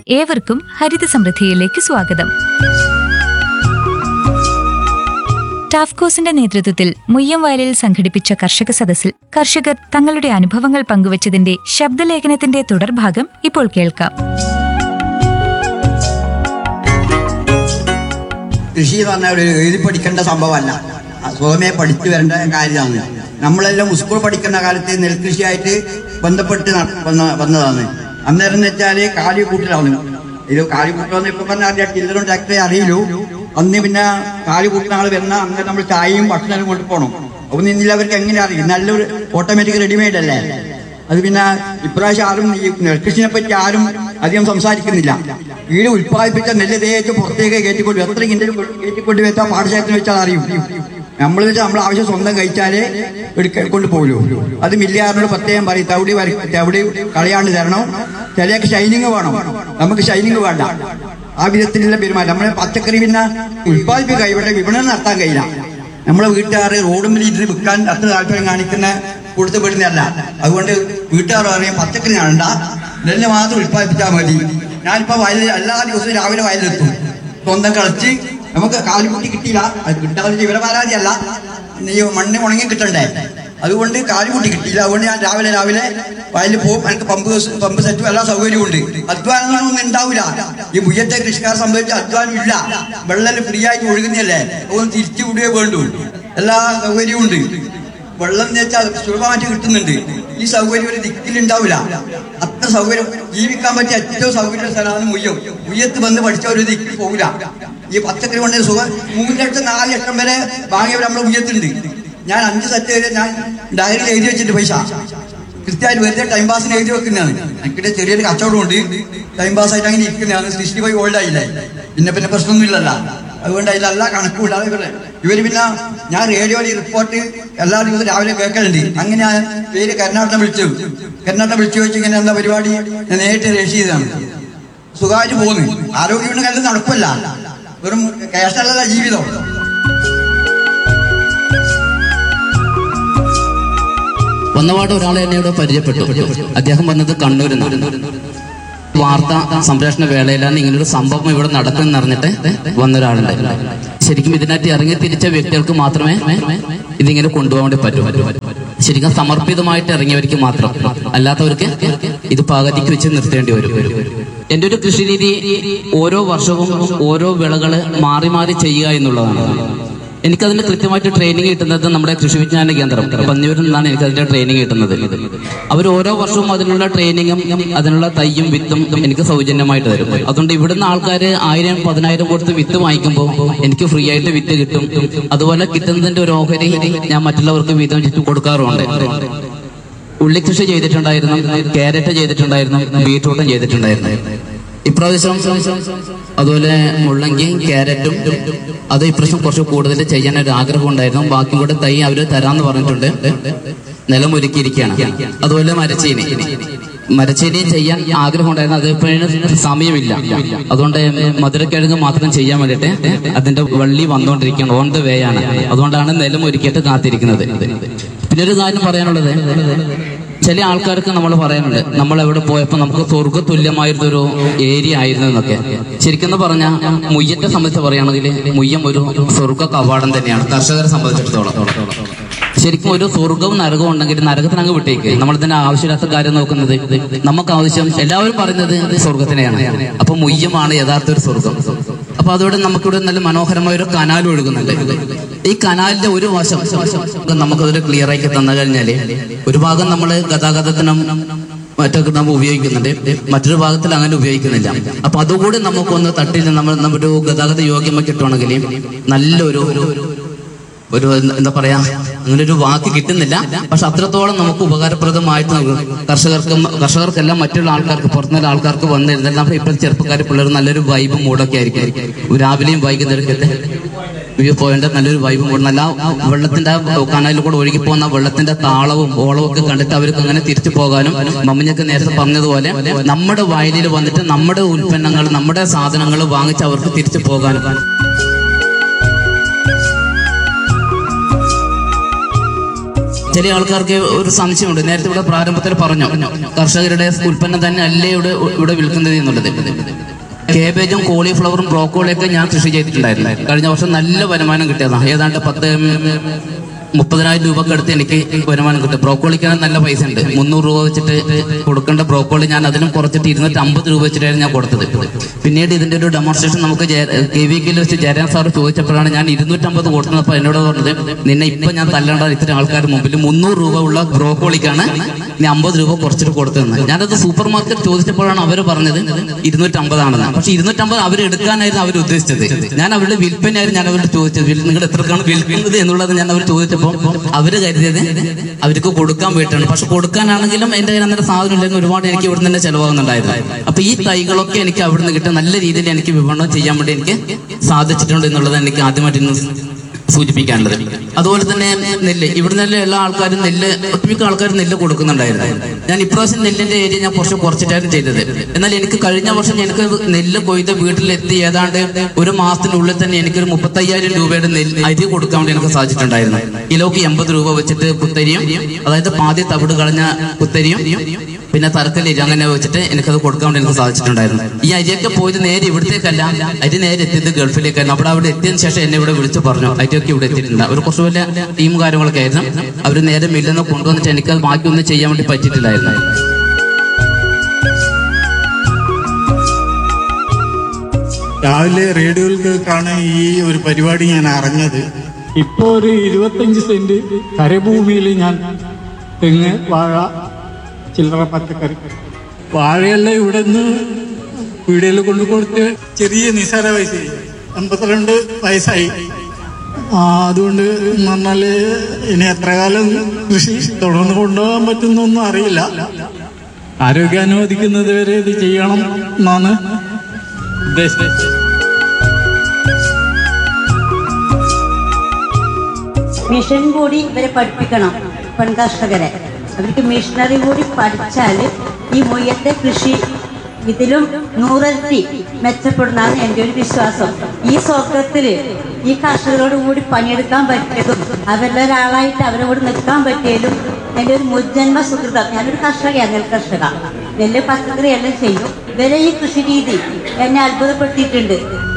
ഏവർക്കും ഹരിത സമൃദ്ധിയിലേക്ക് സ്വാഗതം ടാഫ്കോസിന്റെ നേതൃത്വത്തിൽ മുയ്യം വയലിൽ സംഘടിപ്പിച്ച കർഷക സദസ്സിൽ കർഷകർ തങ്ങളുടെ അനുഭവങ്ങൾ പങ്കുവച്ചതിന്റെ ശബ്ദലേഖനത്തിന്റെ തുടർഭാഗം ഇപ്പോൾ കേൾക്കാം കൃഷി എന്ന് പറഞ്ഞാൽ ഒരു എഴുതി പഠിക്കേണ്ട സംഭവമല്ല അത് സ്വയമേ പഠിച്ചു വരേണ്ട കാര്യമാണ് നമ്മളെല്ലാം സ്കൂൾ പഠിക്കുന്ന കാലത്ത് നെൽകൃഷിയായിട്ട് ബന്ധപ്പെട്ട് ന- വന്ന- വന്നതാണ് അന്നേരം എന്ന് വെച്ചാല് കാലിക്കൂട്ടിലാണ് ഇത് കാലിക്കൂട്ടമെന്ന് ഇപ്പൊ പറഞ്ഞാൽ അറിയാം ചില്ലറും ട്രാക്ടറെ അറിയില്ലൂ അന്ന് പിന്നെ കാലിക്കൂട്ടുന്ന ആൾ വരുന്ന അന്നേരം നമ്മൾ ചായയും ഭക്ഷണവും കൊണ്ട് പോകണം അപ്പൊ നിന്നില്ല അവർക്ക് എങ്ങനെ അറിയും നല്ലൊരു ഓട്ടോമാറ്റിക് റെഡിമെയ്ഡ് അല്ലേ അത് പിന്നെ ഇപ്രാവശ്യം ആരും ഈ നെൽകൃഷിനെ പറ്റി ആരും അധികം സംസാരിക്കുന്നില്ല വീട് ഉൽപ്പാദിപ്പിച്ച നെല്ല് തേച്ച് പുറത്തേക്ക് കയറ്റിക്കൊണ്ട് എത്ര കിണ്ടൽ കയറ്റിക്കൊണ്ട് വെച്ചാൽ പാടശേഖരത്തിന് വെച്ചാൽ അറിയും നമ്മൾ വെച്ചാൽ നമ്മൾ ആവശ്യം സ്വന്തം കഴിച്ചാലേ എടുക്ക കൊണ്ട് പോലൂ അത് മില്ലുകാരനോട് പ്രത്യേകം പറയും തവിടി വര തവിടി കളയാണ്ട് തരണം ചിലയൊക്കെ ഷൈനിങ് വേണം നമുക്ക് ഷൈനിങ് വേണ്ട ആ വിധത്തിലുള്ള പെരുമാറ്റം നമ്മളെ പച്ചക്കറി പിന്നെ ഉൽപ്പാദിപ്പിക്കുക ഇവിടെ വിപണനം നടത്താൻ കഴിയില്ല നമ്മളെ വീട്ടുകാർ റോഡുമ്പിൽ ഇരുന്ന് വിൽക്കാൻ അത്ര താല്പര്യം കാണിക്കുന്ന കൊടുത്തുപെടുന്നതല്ല അതുകൊണ്ട് വീട്ടുകാർ പറയും പച്ചക്കറി കാണണ്ട നെല്ല് മാത്രം ഉൽപ്പാദിപ്പിച്ചാൽ മതി ഞാനിപ്പോ വയലിൽ എല്ലാ ദിവസവും രാവിലെ വയലിലെത്തും സ്വന്തം കളിച്ച് നമുക്ക് കാലുകുട്ടി കിട്ടിയില്ല അത് കിട്ടാതെ ഇവരെ പരാതിയല്ല ഈ മണ്ണ് ഉണങ്ങി കിട്ടണ്ടേ അതുകൊണ്ട് കാലുകുട്ടി കിട്ടിയില്ല അതുകൊണ്ട് ഞാൻ രാവിലെ രാവിലെ വയലിൽ പോകും എനിക്ക് പമ്പ് സ് പമ്പ് സെറ്റും എല്ലാ സൗകര്യവും ഉണ്ട് അധ്വാനം ഒന്നും ഉണ്ടാവില്ല ഈ മുയ്യത്തെ കൃഷിക്കാരെ സംബന്ധിച്ച് അധ്വാനം ഇല്ല വെള്ളം ഫ്രീ ആയിട്ട് ഒഴുകുന്നതല്ലേ അതൊന്നും തിരിച്ചു വിടുകയേ വേണ്ടു എല്ലാ സൗകര്യവും ഉണ്ട് വെള്ളം എന്ന് വെച്ചാൽ സുലഭമായിട്ട് കിട്ടുന്നുണ്ട് ഈ സൗകര്യം ഒരു ദിക്കിലുണ്ടാവില്ല അത്ര സൗകര്യം ജീവിക്കാൻ പറ്റിയ ഏറ്റവും സൗകര്യ സ്ഥലമാണ് മുയ്യം മുയ്യത്ത് വന്ന് പഠിച്ച ഒരു ദിക്കിൽ പോകില്ല ഈ പച്ചക്കറി കൊണ്ട് സുഖം മൂന്ന് ലക്ഷം നാല് ലക്ഷം വരെ വാങ്ങിയവർ നമ്മുടെ മുയ്യത്തുണ്ട് ഞാൻ അഞ്ച് സെറ്റ് വരെ ഞാൻ ഡയറിയിൽ എഴുതി വെച്ചിട്ട് പൈസ കൃത്യമായിട്ട് വെറുതെ ടൈം പാസിന് എഴുതി വെക്കുന്നതാണ് എനിക്കിടെ ചെറിയൊരു കച്ചവടമുണ്ട് ടൈം പാസ് ആയിട്ട് അങ്ങനെ ഇരിക്കുന്നതാണ് സിക്സ്റ്റി ഫൈവ് ഓൾഡ് ആയില്ലേ പിന്നെ പിന്നെ പ്രശ്നമൊന്നും ഇല്ലല്ലോ അതുകൊണ്ട് അതിലെല്ലാ കണക്കും ഇല്ലാതെ ഇവര് ഇവര് പിന്നെ ഞാൻ റേഡിയോയിൽ റിപ്പോർട്ട് എല്ലാ ദിവസവും രാവിലെ കേൾക്കലുണ്ട് അങ്ങനെ ഞാൻ പേര് കർണാടകം വിളിച്ചു കർണാടകം വിളിച്ചു വെച്ച് ഇങ്ങനെ എന്താ പരിപാടി ഞാൻ നേരിട്ട് രജിസ്റ്റർ ചെയ്തതാണ് സുഖമായിട്ട് പോകുന്നു ആരോഗ്യത്തിന് കല്ല് നടക്കില്ല വെറും ക്യാഷല്ല ജീവിതം വന്നപാട് ഒരാളെ എന്നെ ഇവിടെ പരിചയപ്പെട്ടു അദ്ദേഹം വന്നത് കണ്ണൂരിൽ നിന്ന് വാർത്താ സംപ്രേഷണ വേളയിലാണ് ഇങ്ങനൊരു സംഭവം ഇവിടെ നടക്കുമെന്ന് അറിഞ്ഞിട്ട് വന്ന ഒരാളുണ്ട് ശരിക്കും ഇതിനകത്ത് ഇറങ്ങി തിരിച്ച വ്യക്തികൾക്ക് മാത്രമേ ഇതിങ്ങനെ കൊണ്ടുപോകാൻ വേണ്ടി പറ്റൂ ശരിക്കും സമർപ്പിതമായിട്ട് ഇറങ്ങിയവർക്ക് മാത്രം അല്ലാത്തവർക്ക് ഇത് പകുതിക്ക് വെച്ച് നിർത്തേണ്ടി വരും എന്റെ ഒരു കൃഷിരീതി ഓരോ വർഷവും ഓരോ വിളകള് മാറി മാറി ചെയ്യുക എന്നുള്ളതാണ് എനിക്കതിന് കൃത്യമായിട്ട് ട്രെയിനിങ് കിട്ടുന്നത് നമ്മുടെ കൃഷി വിജ്ഞാന കേന്ദ്രം പന്നിയൂരിൽ നിന്നാണ് എനിക്ക് അതിന്റെ ട്രെയിനിങ് കിട്ടുന്നത് അവർ ഓരോ വർഷവും അതിനുള്ള ട്രെയിനിങ്ങും അതിനുള്ള തയ്യും വിത്തും എനിക്ക് സൗജന്യമായിട്ട് തരും അതുകൊണ്ട് ഇവിടുന്ന് ആൾക്കാർ ആയിരം പതിനായിരം കൊടുത്ത് വിത്ത് വാങ്ങിക്കുമ്പോൾ എനിക്ക് ഫ്രീ ആയിട്ട് വിത്ത് കിട്ടും അതുപോലെ കിട്ടുന്നതിന്റെ ഒരു ഓഹരി ഞാൻ മറ്റുള്ളവർക്ക് വീതം ചുറ്റും കൊടുക്കാറുണ്ട് ഉള്ളി കൃഷി ചെയ്തിട്ടുണ്ടായിരുന്നു ക്യാരറ്റ് ചെയ്തിട്ടുണ്ടായിരുന്നു ബീട്രൂട്ടും ചെയ്തിട്ടുണ്ടായിരുന്നു ഇപ്രാവശ്യം അതുപോലെ മുള്ളങ്കിയും ക്യാരറ്റും അത് ഇപ്രാവശ്യം കുറച്ച് കൂടുതൽ ചെയ്യാൻ ഒരു ആഗ്രഹം ഉണ്ടായിരുന്നു ബാക്കി കൂടെ തൈ അവര് തരാന്ന് പറഞ്ഞിട്ടുണ്ട് നിലം ഒരുക്കിയിരിക്കുകയാണ് അതുപോലെ മരച്ചീനി മരച്ചീനി ചെയ്യാൻ ആഗ്രഹം ഉണ്ടായിരുന്നു അത് ഇപ്പോഴും സമയമില്ല അതുകൊണ്ട് മധുരക്കിഴങ്ങ് മാത്രം ചെയ്യാൻ വേണ്ടിയിട്ട് അതിന്റെ വള്ളി വന്നുകൊണ്ടിരിക്കുകയാണ് ഓൺ ദ വേ ആണ് അതുകൊണ്ടാണ് നിലം ഒരുക്കിയിട്ട് കാത്തിരിക്കുന്നത് പിന്നെ ഒരു കാര്യം പറയാനുള്ളത് ചില ആൾക്കാർക്ക് നമ്മൾ പറയാനുണ്ട് നമ്മൾ എവിടെ പോയപ്പോൾ നമുക്ക് സ്വർഗ തുല്യമായിരുന്ന ഒരു ഏരിയ ആയിരുന്നു എന്നൊക്കെ ശരിക്കും പറഞ്ഞാൽ മുയ്യത്തെ സംബന്ധിച്ച് പറയുകയാണെങ്കിൽ മുയ്യം ഒരു സ്വർഗ കവാടം തന്നെയാണ് കർഷകരെ സംബന്ധിച്ചിടത്തോളം ശരിക്കും ഒരു സ്വർഗവും നരകവും ഉണ്ടെങ്കിൽ നരകത്തിന് അങ്ങ് വിട്ടേക്ക് നമ്മൾ ഇതിന്റെ ആവശ്യമില്ലാത്ത കാര്യം നോക്കുന്നത് നമുക്ക് ആവശ്യം എല്ലാവരും പറയുന്നത് സ്വർഗത്തിനെയാണ് അപ്പൊ മുയ്യമാണ് യഥാർത്ഥ ഒരു സ്വർഗം അപ്പൊ അതോടെ നമുക്കിവിടെ നല്ല മനോഹരമായ ഒരു കനാൽ ഒഴുകുന്നുണ്ട് ഈ കനാലിന്റെ ഒരു വശം നമുക്കതൊരു ക്ലിയർ ആക്കി തന്നു കഴിഞ്ഞാല് ഒരു ഭാഗം നമ്മൾ ഗതാഗതത്തിനും മറ്റൊക്കെ നമ്മൾ ഉപയോഗിക്കുന്നുണ്ട് മറ്റൊരു ഭാഗത്തിൽ അങ്ങനെ ഉപയോഗിക്കുന്നില്ല അപ്പൊ അതുകൂടി നമുക്കൊന്ന് തട്ടി നമ്മൾ നമ്മുടെ ഒരു ഗതാഗത യോഗ്യമായി കിട്ടുവാണെങ്കിൽ നല്ലൊരു ഒരു എന്താ പറയാ അങ്ങനെ ഒരു വാക്ക് കിട്ടുന്നില്ല പക്ഷെ അത്രത്തോളം നമുക്ക് ഉപകാരപ്രദമായിട്ട് നമുക്ക് കർഷകർക്കും കർഷകർക്കെല്ലാം മറ്റുള്ള ആൾക്കാർക്ക് പുറത്തുനിന്നുള്ള ആൾക്കാർക്ക് വന്നിരുന്നാൽ നമ്മുടെ ഇപ്പോൾ ചെറുപ്പക്കാർ പിള്ളേർ നല്ലൊരു വൈബ് മൂടൊക്കെ ആയിരിക്കും രാവിലെയും വൈകുന്നേരമൊക്കെ വ്യൂ പോയിന്റ് നല്ലൊരു വൈബ് മൂട് നല്ല ആ വെള്ളത്തിന്റെ ആ കനാലിൽ കൂടെ ഒഴുകി പോകുന്ന വെള്ളത്തിന്റെ താളവും ഓളവും ഒക്കെ കണ്ടിട്ട് അവർക്ക് അങ്ങനെ തിരിച്ചു പോകാനും മമ്മഞ്ഞൊക്കെ നേരത്തെ പറഞ്ഞതുപോലെ നമ്മുടെ വയലിൽ വന്നിട്ട് നമ്മുടെ ഉൽപ്പന്നങ്ങൾ നമ്മുടെ സാധനങ്ങൾ വാങ്ങിച്ച് അവർക്ക് തിരിച്ചു പോകാനും ചില ആൾക്കാർക്ക് ഒരു സംശയമുണ്ട് നേരത്തെ ഇവിടെ പ്രാരംഭത്തിൽ പറഞ്ഞു കർഷകരുടെ ഉൽപ്പന്നം തന്നെ അല്ലേ ഇവിടെ ഇവിടെ വിൽക്കുന്നത് എന്നുള്ളത് കേബേജും കോളിഫ്ലവറും ബ്രോക്കോളിയൊക്കെ ഞാൻ കൃഷി ചെയ്തിട്ടുണ്ടായിരുന്നു കഴിഞ്ഞ വർഷം നല്ല വരുമാനം കിട്ടിയതാണ് ഏതാണ്ട് പത്ത് മുപ്പതിനായിരം രൂപക്ക് അടുത്ത് എനിക്ക് വരുമാനം കിട്ടും ബ്രോക്കോളിക്കാണ് നല്ല പൈസ ഉണ്ട് മുന്നൂറ് രൂപ വെച്ചിട്ട് കൊടുക്കേണ്ട ബ്രോക്കോളി ഞാൻ അതിനും കുറച്ചിട്ട് ഇരുന്നൂറ്റി അമ്പത് രൂപ വെച്ചിട്ടായിരുന്നു ഞാൻ കൊടുത്തത് പിന്നീട് ഇതിന്റെ ഒരു ഡെമോൺസ്ട്രേഷൻ നമുക്ക് കെ വി കെയിൽ വെച്ച് ജയരാം സാർ ചോദിച്ചപ്പോഴാണ് ഞാൻ ഇരുന്നൂറ്റമ്പത് കൊടുത്തപ്പോൾ എന്നോട് പറഞ്ഞത് നിന്നെ ഇപ്പൊ ഞാൻ തല്ലേണ്ട ഇത്തരം ആൾക്കാരുടെ മുമ്പിൽ മുന്നൂറ് രൂപ ഉള്ള ബ്രോക്കോളിക്കാണ് നീ അമ്പത് രൂപ കുറച്ചിട്ട് കൊടുത്തതെന്ന് ഞാനത് സൂപ്പർ മാർക്കറ്റ് ചോദിച്ചപ്പോഴാണ് അവർ പറഞ്ഞത് ഇരുന്നൂറ്റമ്പതാണെന്ന് പക്ഷെ ഇരുന്നൂറ്റമ്പത് അവർ എടുക്കാനായിരുന്നു അവർ ഉദ്ദേശിച്ചത് ഞാൻ അവരുടെ വിൽപ്പനയായിരുന്നു ഞാൻ അവരോട് ചോദിച്ചത് വിൽ- നിങ്ങൾ എത്രക്കാണ് വിൽക്കുന്നത് എന്നുള്ളത് ഞാൻ അവർ ചോദിച്ചപ്പോൾ അവര് കരുതിയത് അവർക്ക് കൊടുക്കാൻ വേണ്ടിയിട്ടാണ് പക്ഷെ കൊടുക്കാനാണെങ്കിലും എന്റെ കയ്യിൽ അന്നേരം സാധനം ഇല്ലെങ്കിൽ ഒരുപാട് എനിക്ക് ഇവിടെ തന്നെ ചെലവാകുന്നുണ്ടായിരുന്നു അപ്പൊ ഈ തൈകളൊക്കെ എനിക്ക് അവിടെ നിന്ന് കിട്ടും നല്ല രീതിയിൽ എനിക്ക് വിപണനം ചെയ്യാൻ വേണ്ടി എനിക്ക് സാധിച്ചിട്ടുണ്ട് എന്നുള്ളത് എനിക്ക് ആദ്യമായിട്ട് ഇന്ന് സൂചിപ്പിക്കാനുള്ളത് അതുപോലെ തന്നെ നെല്ല് ഇവിടെ നെല്ല് എല്ലാ ആൾക്കാരും നെല്ല് ഒട്ടുമിക്ക ആൾക്കാരും നെല്ല് കൊടുക്കുന്നുണ്ടായിരുന്നു ഞാൻ ഇപ്രാവശ്യം നെല്ലിന്റെ ഏരിയ ഞാൻ കുറച്ച് കുറച്ചിട്ടായിരുന്നു ചെയ്തത് എന്നാൽ എനിക്ക് കഴിഞ്ഞ വർഷം എനിക്ക് നെല്ല് കൊയ്ത് വീട്ടിലെത്തി ഏതാണ്ട് ഒരു മാസത്തിനുള്ളിൽ തന്നെ എനിക്കൊരു മുപ്പത്തയ്യായിരം രൂപയുടെ നെല്ല് അരി കൊടുക്കാൻ വേണ്ടി എനിക്ക് സാധിച്ചിട്ടുണ്ടായിരുന്നു കിലോക്ക് എൺപത് രൂപ വെച്ചിട്ട് കുത്തരിയും അതായത് പാതി തവിട് കളഞ്ഞ കുത്തരിയും പിന്നെ തറക്കല്ലരി അങ്ങനെ വെച്ചിട്ട് എനിക്കത് കൊടുക്കാൻ വേണ്ടി എനിക്ക് സാധിച്ചിട്ടുണ്ടായിരുന്നു ഈ അരിയൊക്കെ പോയത് നേരെ ഇവിടത്തേക്കല്ല അരി നേരെ എത്തിയത് ഗൾഫിലേക്കായിരുന്നു അവിടെ അവിടെ എത്തിയതിനു ശേഷം എന്നെ ഇവിടെ വിളിച്ച് പറഞ്ഞു അരിയൊക്കെ ഇവിടെ എത്തിയിട്ടുണ്ട് അവർ കുറച്ച് വലിയ ടീം കാര്യങ്ങളൊക്കെ ആയിരുന്നു അവർ നേരെ മില്ലിൽ നിന്ന് കൊണ്ടുവന്നിട്ട് എനിക്കത് ബാക്കിയൊന്നും ചെയ്യാൻ വേണ്ടി പറ്റിയിട്ടില്ലായിരുന്നു രാവിലെ റേഡിയോയിൽ കേൾക്കാണ് ഈ ഒരു പരിപാടി ഞാൻ അറിഞ്ഞത് ഇപ്പോ ഒരു ഇരുപത്തഞ്ച് സെന്റ് കരഭൂമിയിൽ ഞാൻ തെങ്ങ് വാഴ ചില്ലറ പച്ചക്കറി വാഴയെല്ലാം ഇവിടെ നിന്ന് വീടുകളിൽ കൊണ്ടു കൊടുത്ത് ചെറിയ നിസാര വയസ്സ് അമ്പത്തിരണ്ട് വയസ്സായി ആ അതുകൊണ്ട് എന്ന് പറഞ്ഞാല് ഇനി എത്ര കാലം കൃഷി തുടർന്ന് കൊണ്ടുപോകാൻ പറ്റുന്നൊന്നും അറിയില്ല ആരോഗ്യം അനുവദിക്കുന്നത് വരെ ഇത് ചെയ്യണം എന്നാണ് ഉദ്ദേശിച്ചത് മിഷൻ കൂടി ഇവരെ പഠിപ്പിക്കണം പെൺകർഷകരെ അവർക്ക് മിഷനറി കൂടി പഠിച്ചാൽ ഈ മുയ്യത്തെ കൃഷി ഇതിലും നൂറരട്ടി മെച്ചപ്പെടുന്നതാണ് എൻ്റെ ഒരു വിശ്വാസം ഈ സ്വർഗത്തിൽ ഈ കർഷകരോട് കൂടി പണിയെടുക്കാൻ പറ്റിയതും അവരുടെ ഒരാളായിട്ട് അവരോട് നിൽക്കാൻ പറ്റിയതും എൻ്റെ ഒരു മുജ്ജന്മ സുഹൃതം ഞാനൊരു കർഷകയാണ് നെൽ കർഷക നെല്ല് പച്ചക്കറി എല്ലാം ചെയ്യും ഇവരെ ഈ കൃഷി രീതി എന്നെ അത്ഭുതപ്പെടുത്തിയിട്ടുണ്ട്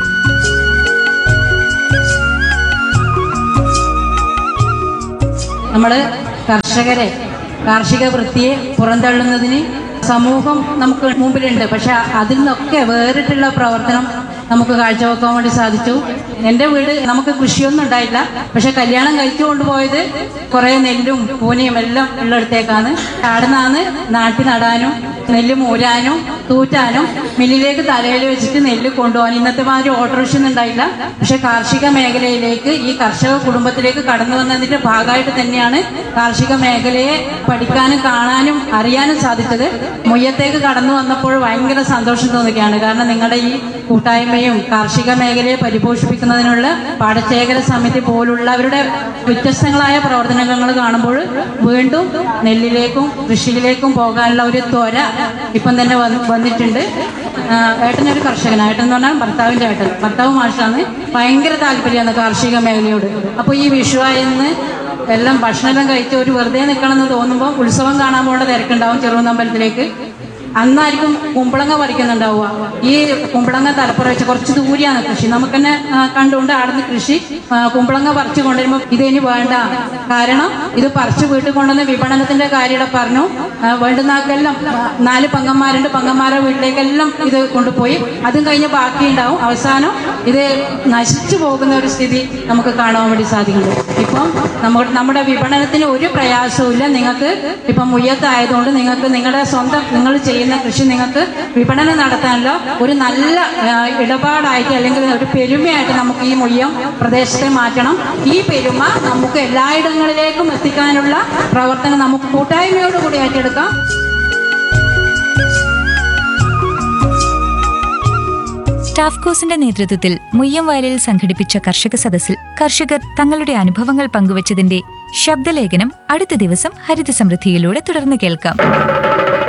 നമ്മൾ കർഷകരെ കാർഷിക വൃത്തിയെ പുറന്തള്ളുന്നതിന് സമൂഹം നമുക്ക് മുമ്പിലുണ്ട് പക്ഷെ അതിൽ നിന്നൊക്കെ വേറിട്ടുള്ള പ്രവർത്തനം നമുക്ക് കാഴ്ചവെക്കാൻ വേണ്ടി സാധിച്ചു എൻ്റെ വീട് നമുക്ക് കൃഷിയൊന്നും ഉണ്ടായില്ല പക്ഷെ കല്യാണം കഴിച്ചു കൊണ്ടുപോയത് കുറേ നെല്ലും പൂനയും എല്ലാം ഉള്ളിടത്തേക്കാണ് അവിടുന്നാണ് നാട്ടി നടാനും നെല്ല് മൂരാനും തൂറ്റാനും മില്ലിലേക്ക് തലയിൽ വെച്ചിട്ട് നെല്ല് കൊണ്ടുപോകാൻ ഇന്നത്തെ മാതിരി ഓട്ടോറിക്ഷ ഒന്നും ഉണ്ടായില്ല പക്ഷെ കാർഷിക മേഖലയിലേക്ക് ഈ കർഷക കുടുംബത്തിലേക്ക് കടന്നു വന്നതിന്റെ ഭാഗമായിട്ട് തന്നെയാണ് കാർഷിക മേഖലയെ പഠിക്കാനും കാണാനും അറിയാനും സാധിച്ചത് മുയ്യത്തേക്ക് കടന്നു വന്നപ്പോൾ ഭയങ്കര സന്തോഷം തോന്നുകയാണ് കാരണം നിങ്ങളുടെ ഈ കൂട്ടായ്മയും കാർഷിക മേഖലയെ പരിപോഷിപ്പിക്കുന്നതിനുള്ള പാടശേഖര സമിതി പോലുള്ളവരുടെ വ്യത്യസ്തങ്ങളായ പ്രവർത്തനങ്ങൾ കാണുമ്പോൾ വീണ്ടും നെല്ലിലേക്കും കൃഷിയിലേക്കും പോകാനുള്ള ഒരു ത്വര ഇപ്പം തന്നെ വന്ന് വന്നിട്ടുണ്ട് ആ, ഏട്ടനൊരു കർഷകനാണ് ഏട്ടൻ എന്ന് പറഞ്ഞാൽ ഭർത്താവിന്റെ ഏട്ടൻ ഭർത്താവ് മാഷാണ് ഭയങ്കര താല്പര്യമാണ് കാർഷിക മേഖലയോട് അപ്പോൾ ഈ വിഷുവായെന്ന് എല്ലാം ഭക്ഷണമെല്ലാം കഴിച്ച് ഒരു വെറുതെ നിൽക്കണം എന്ന് തോന്നുമ്പോൾ ഉത്സവം കാണാൻ പോകേണ്ട തിരക്കുണ്ടാവും ചെറുവന്തമ്പലത്തിലേക്ക് അന്നായിരിക്കും കുമ്പളങ്ങ പറിക്കുന്നുണ്ടാവുക ഈ കുമ്പളങ്ങ തലപ്പുറ വെച്ച് കുറച്ച് ദൂരെയാണ് കൃഷി നമുക്ക് തന്നെ ആ, കണ്ടുകൊണ്ട് ആടുന്ന് കൃഷി ആ, കുമ്പളങ്ങ പറിച്ചു കൊണ്ടുവരുമ്പോൾ ഇതിനി വേണ്ട കാരണം ഇത് പറിച്ചു വീട്ടിൽ കൊണ്ടുവന്ന് വിപണനത്തിന്റെ കാര്യം പറഞ്ഞു ആ, വേണ്ടുന്നാക്കെല്ലാം ആ, നാല് പങ്കന്മാരുണ്ട് പങ്കന്മാരുടെ വീട്ടിലേക്കെല്ലാം ഇത് കൊണ്ടുപോയി അതും കഴിഞ്ഞ് ബാക്കിയുണ്ടാവും അവസാനം ഇത് നശിച്ചു പോകുന്ന ഒരു സ്ഥിതി നമുക്ക് കാണാൻ വേണ്ടി സാധിക്കുന്നുണ്ട് ഇപ്പം നമ്മുടെ നമ്മുടെ വിപണനത്തിന് ഒരു പ്രയാസവും ഇല്ല നിങ്ങൾക്ക് ഇപ്പം മുയ്യത്തായതുകൊണ്ട് നിങ്ങൾക്ക് നിങ്ങളുടെ സ്വന്തം നിങ്ങൾ ചെയ്യുന്ന കൃഷി നിങ്ങൾക്ക് വിപണനം നടത്താനുള്ള ഒരു നല്ല ആ, ഇടപാടായിട്ട് അല്ലെങ്കിൽ ഒരു പെരുമയായിട്ട് നമുക്ക് ഈ മുയ്യം പ്രദേശത്തെ മാറ്റണം ഈ പെരുമ നമുക്ക് എല്ലായിടങ്ങളിലേക്കും എത്തിക്കാനുള്ള പ്രവർത്തനം നമുക്ക് കൂട്ടായ്മയോടുകൂടി ഏറ്റെടുക്കാം സ്റ്റാഫ് കോഴ്സിന്റെ നേതൃത്വത്തിൽ മുയ്യം വയലിൽ സംഘടിപ്പിച്ച കർഷക സദസ്സിൽ കർഷകർ തങ്ങളുടെ അനുഭവങ്ങൾ പങ്കുവച്ചതിന്റെ ശബ്ദലേഖനം അടുത്ത ദിവസം ഹരിത സമൃദ്ധിയിലൂടെ തുടർന്ന് കേൾക്കാം